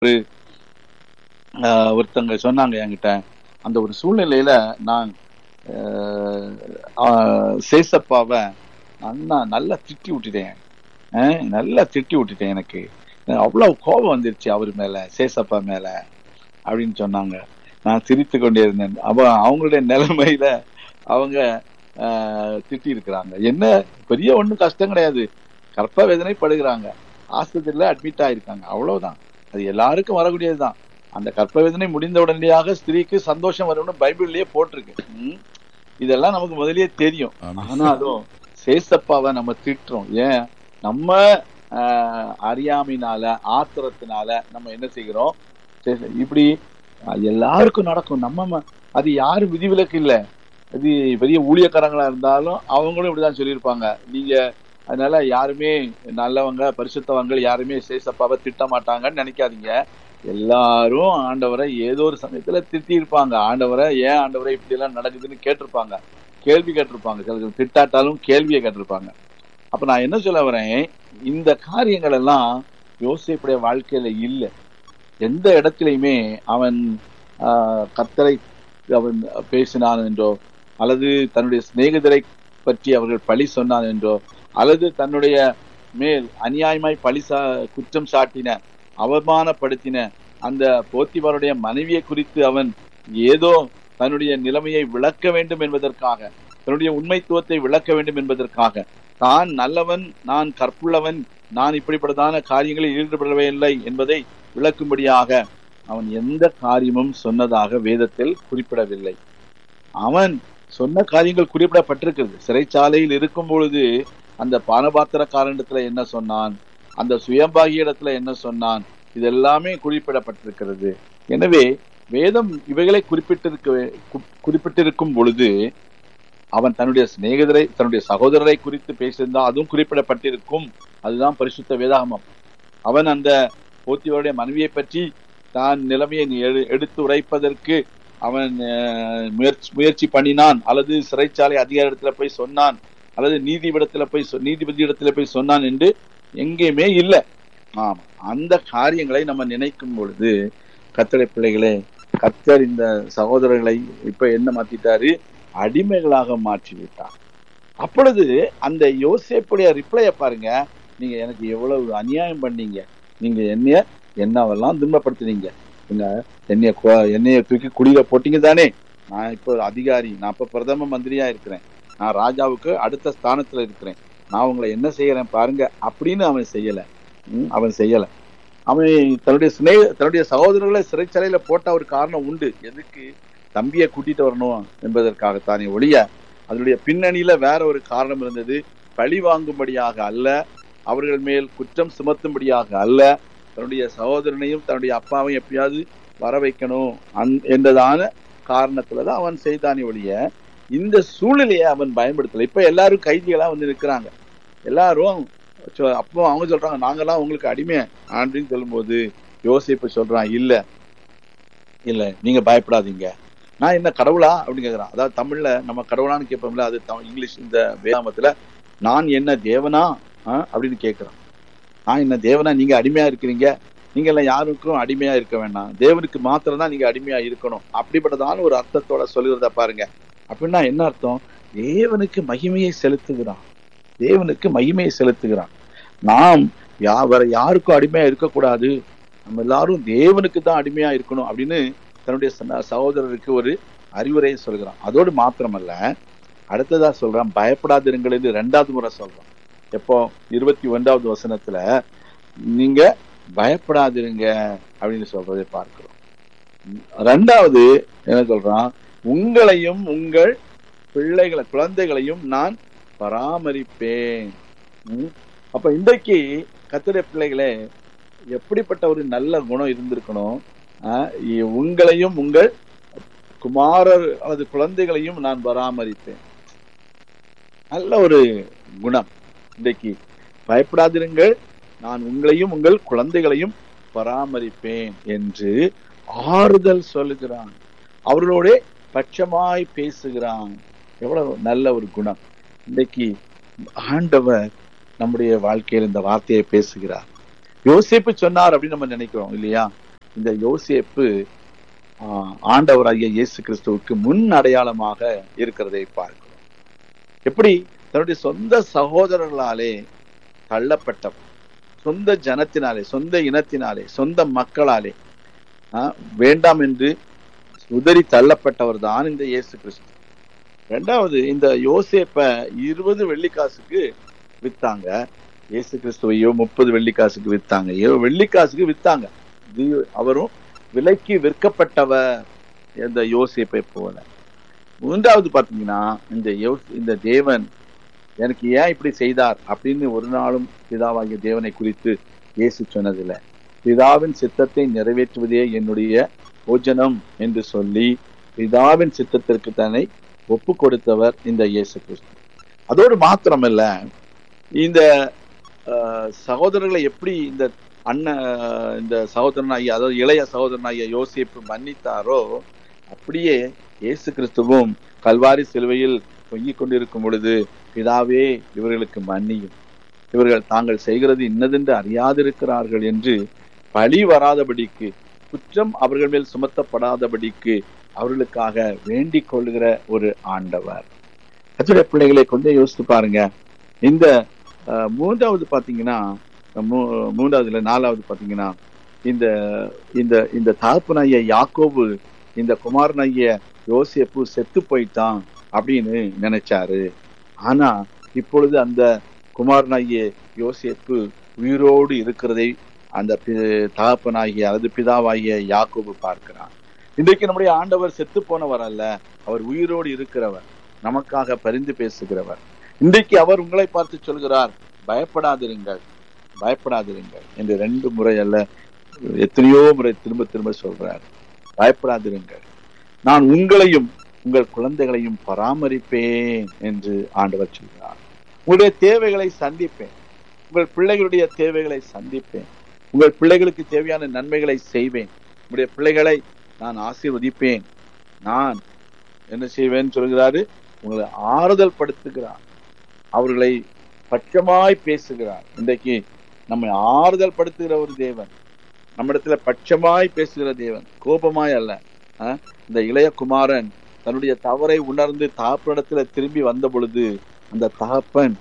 ஒரு ஆஹ், ஒருத்தங்க சொன்னாங்க என்கிட்ட அந்த ஒரு சூழ்நிலையில நான் ஆஹ், ஆஹ், சேசப்பாவை அண்ணா நல்லா திட்டி விட்டுட்டேன் ஆஹ், நல்லா திட்டி விட்டுட்டேன் எனக்கு அவ்வளவு கோபம் வந்துருச்சு அவர் மேல சேசப்பா மேல அப்படின்னு சொன்னாங்க நான் சிரித்து கொண்டே இருந்தேன் அப்ப அவங்களுடைய நிலைமையில அவங்க திட்டி இருக்கிறாங்க என்ன பெரிய ஒண்ணும் கஷ்டம் கிடையாது கற்ப வேதனை படுகிறாங்க ஆஸ்பத்திரியில அட்மிட் ஆயிருக்காங்க அவ்வளவுதான் அது எல்லாருக்கும் வரக்கூடியதுதான் அந்த கற்ப வேதனை முடிந்த உடனடியாக ஸ்திரீக்கு சந்தோஷம் வரும்னு பைபிள்லயே போட்டிருக்கு ம். இதெல்லாம் நமக்கு முதல்லயே தெரியும் ஆமா. ஆனாலும் சேசப்பாவை நம்ம திட்டுறோம் ஏன் நம்ம ஆஹ், அறியாமையினால ஆத்திரத்தினால நம்ம என்ன செய்கிறோம் சே- இப்படி அஹ், எல்லாருக்கும் நடக்கும் நம்ம ம- அது யாரும் விதிவிலக்கு இல்ல அது பெரிய ஊழியக்காரங்களா இருந்தாலும் அவங்களும் இப்படிதான் சொல்லியிருப்பாங்க நீங்க அதனால யாருமே நல்லவங்க பரிசுத்தவங்க யாருமே சேசப்பாவை திட்ட மாட்டாங்கன்னு நினைக்காதீங்க எல்லாரும் ஆண்டவரை ஏதோ ஒரு சமயத்துல திட்டி இருப்பாங்க ஆண்டவரை ஏன் ஆண்டவரை இப்படி எல்லாம் நடக்குதுன்னு கேட்டிருப்பாங்க கேள்வி கேட்டிருப்பாங்க சில திட்டாட்டாலும் கேள்வியை கேட்டிருப்பாங்க அப்ப நான் என்ன சொல்ல வரேன் இந்த காரியங்கள் எல்லாம் யோசிப்புடைய வாழ்க்கையில இல்லை எந்த இடத்துலையுமே அவன் ஆஹ், கர்த்தரை அவன் பேசினான் என்றோ அல்லது தன்னுடைய சிநேகிதரை பற்றி அவர்கள் பழி சொன்னான் என்றோ அல்லது தன்னுடைய மேல் அநியாயமாய் பழி சா குற்றம் சாட்டின அவமானப்படுத்தின அந்த போத்திபாருடைய மனைவியை குறித்து அவன் ஏதோ தன்னுடைய நிலைமையை விளக்க வேண்டும் என்பதற்காக தன்னுடைய உண்மைத்துவத்தை விளக்க வேண்டும் என்பதற்காக தான் நல்லவன் நான் கற்புள்ளவன் நான் இப்படிப்பட்டதான காரியங்களில் ஈடுபடவே இல்லை என்பதை விளக்கும்படியாக அவன் எந்த காரியமும் சொன்னதாக வேதத்தில் குறிப்பிடவில்லை அவன் சொன்ன காரியங்கள் குறிப்பிடப்பட்டிருக்கிறது சிறைச்சாலையில் இருக்கும் பொழுது அந்த பானபாத்திரக்காரனிடத்துல என்ன சொன்னான் அந்த சுயம்பாகி இடத்துல என்ன சொன்னான் இது எல்லாமே குறிப்பிடப்பட்டிருக்கிறது எனவே வேதம் இவைகளை குறிப்பிட்டிருக்க கு- குறிப்பிட்டிருக்கும் பொழுது அவன் தன்னுடைய சிநேகிதரை தன்னுடைய சகோதரரை குறித்து பேசியிருந்தால் அதுவும் குறிப்பிடப்பட்டிருக்கும் அதுதான் பரிசுத்த வேதாகமம் அவன் அந்த போத்தியோருடைய மனைவியை பற்றி தான் நிலைமையை எடு- எடுத்து உரைப்பதற்கு அவன் அஹ், முயற்சி முயற்சி பண்ணினான் அல்லது சிறைச்சாலை அதிகாரத்துல போய் சொன்னான் அல்லது நீதிபடத்துல போய் சொ- நீதிபதி இடத்துல போய் சொன்னான் என்று எங்கேயுமே இல்லை ஆமா அந்த காரியங்களை நம்ம நினைக்கும் பொழுது கத்தடை பிள்ளைகளே கத்தர் இந்த சகோதரர்களை இப்ப என்ன மாத்திட்டாரு அடிமைகளாக மாற்றி விட்டார் அப்பொழுது அந்த யோசேப்புடைய ரிப்ளைய பாருங்க நீங்க எனக்கு எவ்வளவு அநியாயம் பண்ணீங்க நீங்க என்னைய என்னவெல்லாம் துன்பப்படுத்துனீங்க என்ன என்னைய கொ- என்னைய தூக்கி குடியில போட்டீங்க தானே நான் இப்போ ஒரு அதிகாரி நான் இப்ப பிரதம மந்திரியா இருக்கிறேன் நான் ராஜாவுக்கு அடுத்த ஸ்தானத்துல இருக்கிறேன் நான் உங்களை என்ன செய்யறேன் பாருங்க அப்படின்னு அவன் செய்யல ம், அவன் செய்யல அவன் தன்னுடைய சிநேக தன்னுடைய சகோதரர்களை சிறைச்சாலையில போட்ட ஒரு காரணம் உண்டு எதுக்கு தம்பியை கூட்டிட்டு வரணும் என்பதற்காகத்தானே ஒழிய அதனுடைய பின்னணியில வேற ஒரு காரணம் இருந்தது பழி வாங்கும்படியாக அல்ல அவர்கள் மேல் குற்றம் சுமத்தும்படியாக அல்ல தன்னுடைய சகோதரனையும் தன்னுடைய அப்பாவையும் எப்படியாவது வர வைக்கணும் அந் என்றதான காரணத்துலதான் அவன் செய்தானே ஒழிய இந்த சூழ்நிலையை அவன் பயன்படுத்தல இப்ப எல்லாரும் கைதிகளா வந்து நிற்கிறாங்க எல்லாரும் சொ- அப்போ அவங்க சொல்றாங்க நாங்கெல்லாம் உங்களுக்கு அடிமை அப்படின்னு சொல்லும்போது யோசிப்பு சொல்றான் இல்ல இல்ல நீங்க பயப்படாதீங்க நான் என்ன கடவுளா அப்படின்னு கேக்குறான் அதாவது தமிழ்ல நம்ம கடவுளான்னு கேட்போம்ல அது தமிழ் இங்கிலீஷ் இந்த வேதாமத்துல நான் என்ன தேவனா ஆ? அப்படின்னு கேக்குறான் நான் என்ன தேவனா நீங்க அடிமையா இருக்கிறீங்க நீங்க எல்லாம் யாருக்கும் அடிமையா இருக்க வேண்டாம் தேவனுக்கு மாத்திரம் தான் நீங்க அடிமையா இருக்கணும் அப்படிப்பட்டதான ஒரு அர்த்தத்தோட சொல்லுகிறத பாருங்க அப்படின்னா என்ன அர்த்தம் தேவனுக்கு மகிமையை செலுத்துகிறான் தேவனுக்கு மகிமையை செலுத்துகிறான் நாம் யா வேற யாருக்கும் அடிமையா இருக்கக்கூடாது நம்ம எல்லாரும் தேவனுக்கு தான் அடிமையா இருக்கணும் அப்படின்னு தன்னுடைய சன- சகோதரருக்கு ஒரு அறிவுரையை சொல்கிறான் அதோடு மாத்திரமல்ல அடுத்ததா சொல்றான் பயப்படாதிருங்கள் என்று ரெண்டாவது முறை சொல்றான் எப்போ இருபத்தி ஒன்றாவது வசனத்துல நீங்க பயப்படாதிருங்க அப்படின்னு சொல்றதை பார்க்கிறோம் ரெண்டாவது என்ன சொல்றான் உங்களையும் உங்கள் பிள்ளைகளை குழந்தைகளையும் நான் பராமரிப்பேன் ம். அப்ப இன்றைக்கு கத்திர பிள்ளைகளே எப்படிப்பட்ட ஒரு நல்ல குணம் இருந்திருக்கணும் ஆஹ் இ- உங்களையும் உங்கள் குமாரர் அல்லது குழந்தைகளையும் நான் பராமரிப்பேன் நல்ல ஒரு குணம் இன்றைக்கு பயப்படாதிருங்கள் நான் உங்களையும் உங்கள் குழந்தைகளையும் பராமரிப்பேன் என்று ஆறுதல் சொல்லுகிறான் அவர்களோட பட்சமாய் பேசுகிறான் எவ்வளவு நல்ல ஒரு குணம் இன்றைக்கு ஆண்டவர் நம்முடைய வாழ்க்கையில் இந்த வார்த்தையை பேசுகிறார் யோசிப்பு சொன்னார் அப்படின்னு நம்ம நினைக்கிறோம் இல்லையா இந்த யோசேப்பு ஆஹ், ஆண்டவராகிய இயேசு கிறிஸ்துவுக்கு முன் அடையாளமாக இருக்கிறதை பார்க்கிறோம் எப்படி தன்னுடைய சொந்த சகோதரர்களாலே தள்ளப்பட்டவர் சொந்த ஜனத்தினாலே சொந்த இனத்தினாலே சொந்த மக்களாலே ஆஹ், வேண்டாம் என்று உதறி தள்ளப்பட்டவர் தான் இந்த இயேசு கிறிஸ்து ரெண்டாவது இந்த யோசேப்ப இருபது வெள்ளிக்காசுக்கு வித்தாங்க இயேசு கிறிஸ்துவையோ முப்பது வெள்ளிக்காசுக்கு வித்தாங்க ஏதோ வெள்ளிக்காசுக்கு வித்தாங்க இது அவரும் விலைக்கு விற்கப்பட்டவர் இந்த யோசேப்பை போல மூன்றாவது பாத்தீங்கன்னா இந்த யோ- இந்த தேவன் எனக்கு ஏன் இப்படி செய்தார் அப்படின்னு ஒரு நாளும் பிதாவாகிய தேவனை குறித்து இயேசு சொன்னதில்லை பிதாவின் சித்தத்தை நிறைவேற்றுவதே என்னுடைய போஜனம் என்று சொல்லி பிதாவின் சித்தத்திற்கு தன்னை ஒப்பு கொடுத்தவர் இந்த இயேசு கிறிஸ்து அதோடு மாத்திரமல்ல இந்த அஹ், சகோதரர்களை எப்படி இந்த அண்ணன் இந்த சகோதரனாகிய அதாவது இளைய சகோதரனாகிய யோசேப்பு மன்னித்தாரோ அப்படியே இயேசு கிறிஸ்துவும் கல்வாரி சிலுவையில் தொங்கிக் கொண்டிருக்கும் பொழுது பிதாவே இவர்களுக்கு மன்னியும் இவர்கள் தாங்கள் செய்கிறது இன்னதென்று அறியாதிருக்கிறார்கள் என்று பழி வராதபடிக்கு குற்றம் அவர்கள் மேல் சுமத்தப்படாதபடிக்கு அவர்களுக்காக வேண்டிக் கொள்கிற ஒரு ஆண்டவர் கத்துடைய பிள்ளைகளை கொஞ்சம் யோசித்து பாருங்க இந்த அஹ், மூன்றாவது பாத்தீங்கன்னா மூ- மூன்றாவதுல நாலாவது பாத்தீங்கன்னா இந்த இந்த இந்த தகப்பனாகிய யாக்கோபு இந்த குமாரனாகிய யோசேப்பு செத்து போயிட்டான் அப்படின்னு நினைச்சாரு ஆனா இப்பொழுது அந்த குமாரனாகிய யோசேப்பு உயிரோடு இருக்கிறதை அந்த பி- தகப்பனாகிய அல்லது பிதாவாகிய யாக்கோபு பார்க்கிறான் இன்றைக்கு நம்முடைய ஆண்டவர் செத்து போனவர் அல்ல அவர் உயிரோடு இருக்கிறவர் நமக்காக பரிந்து பேசுகிறவர் இன்றைக்கு அவர் உங்களை பார்த்து சொல்கிறார் பயப்படாதிருங்கள் பயப்படாதிருங்கள் என்று ரெண்டு முறை அல்ல எத்தனையோ முறை திரும்ப திரும்ப சொல்றார் பயப்படாதிருங்கள் நான் உங்களையும் உங்கள் குழந்தைகளையும் பராமரிப்பேன் என்று ஆண்டவர் சொல்கிறார் உங்களுடைய தேவைகளை சந்திப்பேன் உங்கள் பிள்ளைகளுடைய தேவைகளை சந்திப்பேன் உங்கள் பிள்ளைகளுக்கு தேவையான நன்மைகளை செய்வேன் உங்களுடைய பிள்ளைகளை நான் ஆசீர்வதிப்பேன் நான் என்ன செய்வேன் சொல்கிறாரு உங்களை ஆறுதல் படுத்துகிறார் அவர்களை பட்சமாய் பேசுகிறார் இன்றைக்கு நம்மை ஆறுதல் படுத்துகிற ஒரு தேவன் நம்மிடத்துல பட்சமாய் பேசுகிற தேவன் கோபமாய் அல்ல அஹ், இந்த இளைய குமாரன் தன்னுடைய தவறை உணர்ந்து தகப்பனிடத்துல திரும்பி வந்த பொழுது அந்த தகப்பன்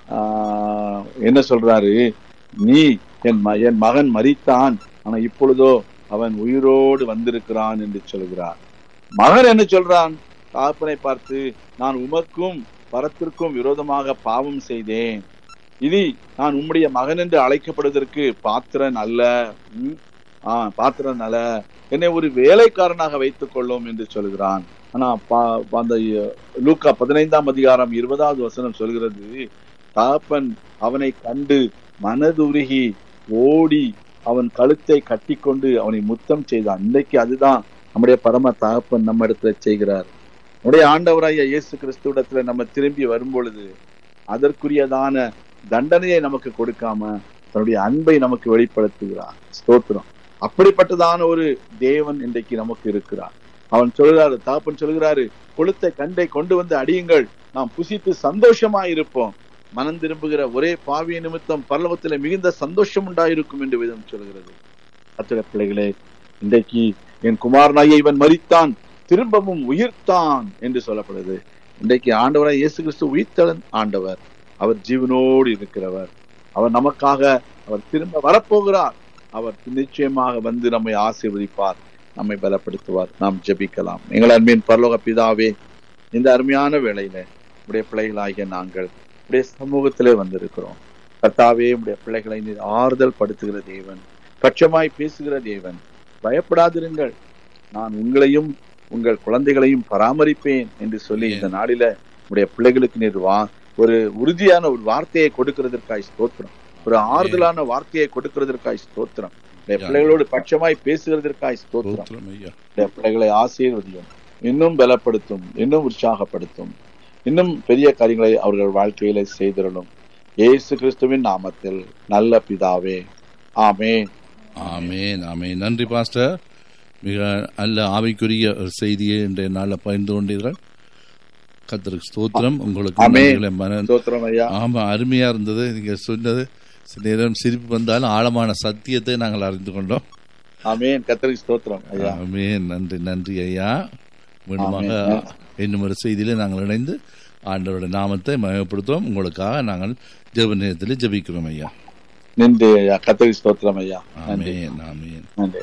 ஆஹ், என்ன சொல்றாரு நீ என் ம- என் மகன் மரித்தான் ஆனா இப்பொழுதோ அவன் உயிரோடு வந்திருக்கிறான் என்று சொல்கிறார் மகன் என்ன சொல்றான் தகப்பனை பார்த்து நான் உமக்கும் பரத்திற்கும் விரோதமாக பாவம் செய்தேன் இனி நான் உம்முடைய மகன் என்று அழைக்கப்படுவதற்கு பாத்திரன் அல்ல ம், ஆ பாத்திரன் அல்ல என்னை ஒரு வேலைக்காரனாக வைத்துக் கொள்ளும் என்று சொல்கிறான் ஆனா பா- அந்த லூக்கா பதினைந்தாம் அதிகாரம் இருபதாவது வசனம் சொல்கிறது தகப்பன் அவனை கண்டு மனதுருகி ஓடி அவன் கழுத்தை கட்டிக்கொண்டு அவனை முத்தம் செய்தான் இன்னைக்கு அதுதான் நம்முடைய பரம தகப்பன் நம்ம இடத்துல செய்கிறார் நம்முடைய ஆண்டவராய இயேசு கிறிஸ்துவிடத்துல நம்ம திரும்பி வரும் பொழுது அதற்குரியதான தண்டனையை நமக்கு கொடுக்காம தன்னுடைய அன்பை நமக்கு வெளிப்படுத்துகிறார் ஸ்தோத்திரம் அப்படிப்பட்டதான ஒரு தேவன் இன்றைக்கு நமக்கு இருக்கிறார் அவன் சொல்கிறாரு தாப்பன் சொல்கிறாரு கொளுத்த கண்டை கொண்டு வந்து அடியுங்கள் நாம் புசித்து சந்தோஷமா இருப்போம் மனம் திரும்புகிற ஒரே பாவிய நிமித்தம் பரலவத்தில் மிகுந்த சந்தோஷம் உண்டாயிருக்கும் என்று விதம் சொல்கிறது அத்தனை பிள்ளைகளே இன்றைக்கு என் குமாரனாய இவன் மரித்தான் திரும்பவும் உயிர்த்தான் என்று சொல்லப்படுது இன்றைக்கு ஆண்டவராய் இயேசு கிறிஸ்து உயிர்த்தலன் ஆண்டவர் அவர் ஜீவனோடு இருக்கிறவர் அவர் நமக்காக அவர் திரும்ப வரப்போகிறார் அவர் நிச்சயமாக வந்து நம்மை ஆசீர்வதிப்பார் நம்மை பலப்படுத்துவார் நாம் ஜெபிக்கலாம் எங்கள் அன்பின் பரலோக பிதாவே இந்த அருமையான வேளையில உடைய பிள்ளைகளாகிய நாங்கள் உடைய சமூகத்திலே வந்திருக்கிறோம் கர்த்தாவே உடைய பிள்ளைகளை நீர் ஆறுதல் படுத்துகிற தேவன் பட்சமாய் பேசுகிற தேவன் பயப்படாதிருங்கள் நான் உங்களையும் உங்கள் குழந்தைகளையும் பராமரிப்பேன் என்று சொல்லி இந்த நாளில உடைய பிள்ளைகளுக்கு நீர் வா ஒரு உறுதியான ஒரு வார்த்தையை கொடுக்கிறதற்காய் ஸ்தோத்திரம் ஒரு ஆறுதலான வார்த்தையை கொடுக்கிறதற்காய் ஸ்தோத்திரம் உடைய பிள்ளைகளோடு பட்சமாய் பேசுகிறதற்காய் ஸ்தோத்திரம் ஸ்தோத்திரம் ஐயா உடைய பிள்ளைகளை ஆசீர்வதியும் இன்னும் பலப்படுத்தும் இன்னும் உற்சாகப்படுத்தும் இன்னும் பெரிய காரியங்களை அவர்கள் வாழ்க்கையில செய்திடணும் இயேசு கிறிஸ்துவின் நாமத்தில் நல்ல பிதாவே ஆமென் ஆமேன் ஆமேன் நன்றி பாஸ்டர் மிக நல்ல ஆவிக்குரிய ஒரு செய்தியை இன்றைய நாளில் பகிர்ந்து கொண்டீர்கள் கத்தருக்கு ஸ்தோத்திரம் உங்களுக்கு ஆமென். நன்றிகளை மன ஸ்தோத்திரம் ஐயா ஆமா அருமையா இருந்தது நீங்க சொன்னது சில நேரம் சிரிப்பு வந்தாலும் ஆழமான சத்தியத்தை நாங்கள் அறிந்து கொண்டோம் ஆமென் கத்தரி ஸ்தோத்திரம் ஐயா ஆமென் நன்றி நன்றி ஐயா மீண்டுமாக ஆமென். இன்னும் ஒரு செய்தியிலே நாங்கள் இணைந்து ஆண்டவருடைய நாமத்தை மயப்படுத்துவோம் உங்களுக்காக நாங்கள் ஜெப நேரத்தில் ஜெபிக்கிறோம் ஐயா நன்றி ஐயா கத்தரி ஸ்தோத்திரம் ஐயா நன்றி ஆமென் ஆமென் நன்றி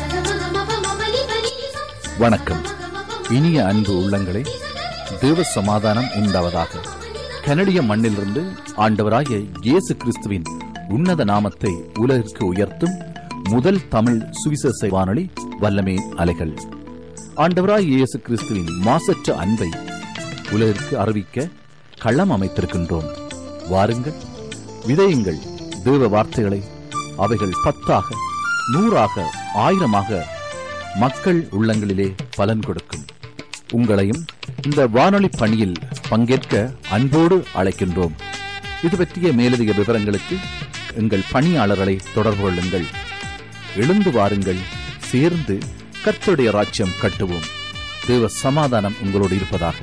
வணக்கம் இனிய அன்பு உள்ளங்களே தேவ சமாதானம் உண்டாவதாக கனடிய மண்ணிலிருந்து ஆண்டவராகிய இயேசு கிறிஸ்துவின் உன்னத நாமத்தை உலகிற்கு உயர்த்தும் முதல் தமிழ் சுவிசேஷ வானொலி வல்லமே அலைகள் ஆண்டவராய் இயேசு கிறிஸ்துவின் மாசற்ற அன்பை உலகிற்கு அறிவிக்க களம் அமைத்திருக்கின்றோம் வாருங்கள் விதையுங்கள் தேவ வார்த்தைகளை அவைகள் பத்தாக நூறாக ஆயிரமாக மக்கள் உள்ளங்களிலே பலன் கொடுக்கும் உங்களையும் இந்த வானொலி பணியில் பங்கேற்க அன்போடு அழைக்கின்றோம் இது பற்றிய மேலதிக விவரங்களுக்கு எங்கள் பணியாளர்களை தொடர்பு கொள்ளுங்கள் எழுந்து வாருங்கள் சேர்ந்து கர்த்தருடைய ராஜ்யம் கட்டுவோம் தேவ சமாதானம் உங்களோடு இருப்பதாக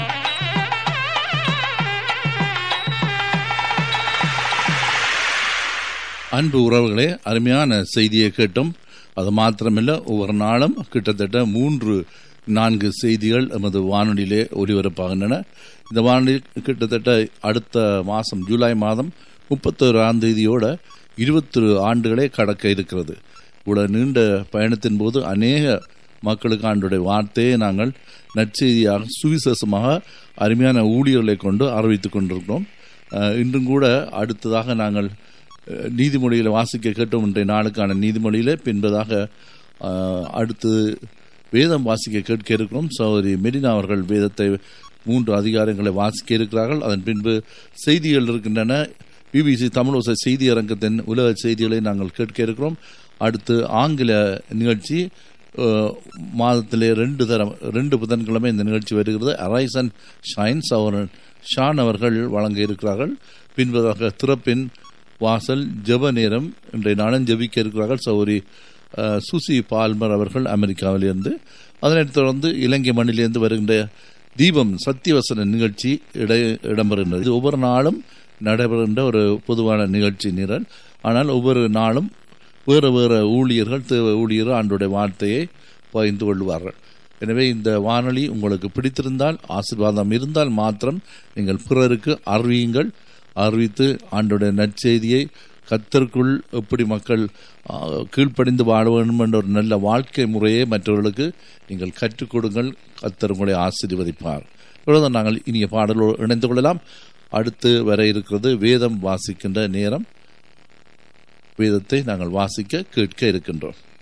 அன்பு உறவுகளே அருமையான செய்தியை கேட்டோம் அது மாத்திரமில்ல ஒவ்வொரு நாளும் கிட்டத்தட்ட மூன்று நான்கு செய்திகள் எமது வானொலியிலே ஒலிபரப்பாகின்றன இந்த வானொலி கிட்டத்தட்ட அடுத்த மாதம் ஜூலை மாதம் முப்பத்தோராம் தேதியோட இருபத்தொரு ஆண்டுகளே கடக்க இருக்கிறது இவ்வளவு நீண்ட பயணத்தின் போது அநேக மக்களுக்கு ஆண்டுடைய வார்த்தையை நாங்கள் நற்செய்தியாக சுவிசேஷமாக அருமையான ஊழியர்களை கொண்டு அறிவித்துக் கொண்டிருக்கிறோம் அஹ், இன்றும் கூட அடுத்ததாக நாங்கள் அஹ், நீதிமொழிகளை வாசிக்க கேட்டோம் இன்றைய நாளுக்கான நீதிமொழியிலே பின்பதாக அஹ், அடுத்து வேதம் வாசிக்க கேட்க இருக்கிறோம் சகோதரி மெரினா அவர்கள் வேதத்தை மூன்று அதிகாரங்களை வாசிக்க இருக்கிறார்கள் அதன் பின்பு செய்திகள் இருக்கின்றன பிபிசி தமிழோசை செய்தி அரங்கத்தின் உலக செய்திகளை நாங்கள் கேட்க இருக்கிறோம் அடுத்து ஆங்கில நிகழ்ச்சி அஹ், மாதத்திலே ரெண்டு தரம் ரெண்டு புதன்கிழமை இந்த நிகழ்ச்சி வருகிறது அரைஸ் அண்ட் ஷைன்ஸ் அவர் ஷான் அவர்கள் வழங்க இருக்கிறார்கள் பின்பதாக திறப்பின் வாசல் ஜெப நேரம் இன்றைய நாளும் ஜெபிக்க இருக்கிறார்கள் சௌரி சுசி பால்மர் அவர்கள் அமெரிக்காவிலிருந்து அதனைத் தொடர்ந்து இலங்கை மண்ணிலிருந்து வருகின்ற தீபம் சத்தியவசன நிகழ்ச்சி இட இடம்பெறுகின்றது இது ஒவ்வொரு நாளும் நடைபெறுகின்ற ஒரு பொதுவான நிகழ்ச்சி நிரல் ஆனால் ஒவ்வொரு நாளும் வேறு வேறு ஊழியர்கள் தேவ ஊழியர்கள் ஆண்டுடைய வார்த்தையை பகிர்ந்து கொள்வார்கள் எனவே இந்த வானொலி உங்களுக்கு பிடித்திருந்தால் ஆசீர்வாதம் இருந்தால் மாத்திரம் நீங்கள் பிறருக்கு அறிவியுங்கள் அறிவித்து ஆண்டுடைய நற்செய்தியை கத்தருக்குள் எப்படி மக்கள் ஆ, கீழ்ப்படிந்து வாழ வேண்டும் என்ற ஒரு நல்ல வாழ்க்கை முறையை மற்றவர்களுக்கு நீங்கள் கற்றுக் கொடுங்கள் கத்தர் உங்களை ஆசீர்வதிப்பார் இவ்வளவுதான் நாங்கள் இனிய பாடலோடு இணைந்து கொள்ளலாம் அடுத்து வர இருக்கிறது வேதம் வாசிக்கின்ற நேரம் வேதத்தை நாங்கள் வாசிக்க கேட்க இருக்கின்றோம்